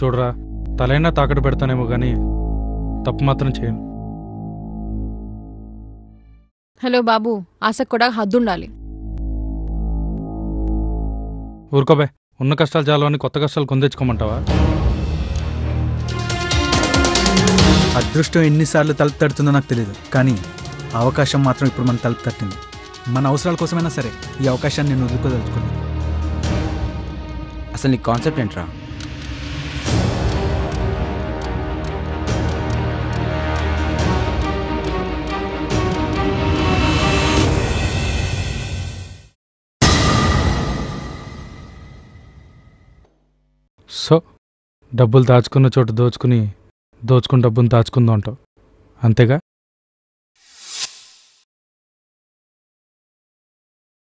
చూడరా తలైనా తాకట్టు పెడతానేమో కానీ తప్పు మాత్రం చేయను హలో బాబు ఆశకు కూడా హద్దుండాలి ఊరుకోబే ఉన్న కష్టాలు చాలు అని కొత్త కష్టాలు కొందెచ్చుకోమంటావా అదృష్టం ఎన్నిసార్లు తలుపు తడుతుందో నాకు తెలియదు కానీ ఆ అవకాశం మాత్రం ఇప్పుడు మన తలుపు తట్టింది మన అవసరాల కోసమైనా సరే ఈ అవకాశాన్ని నేను వదులుకోదలుచుకోలేదు అసలు నీ కాన్సెప్ట్ ఏంట్రా సో డబ్బులు దాచుకున్న చోట దోచుకుని దోచుకుని డబ్బును దాచుకుందాం అంటావు అంతేగా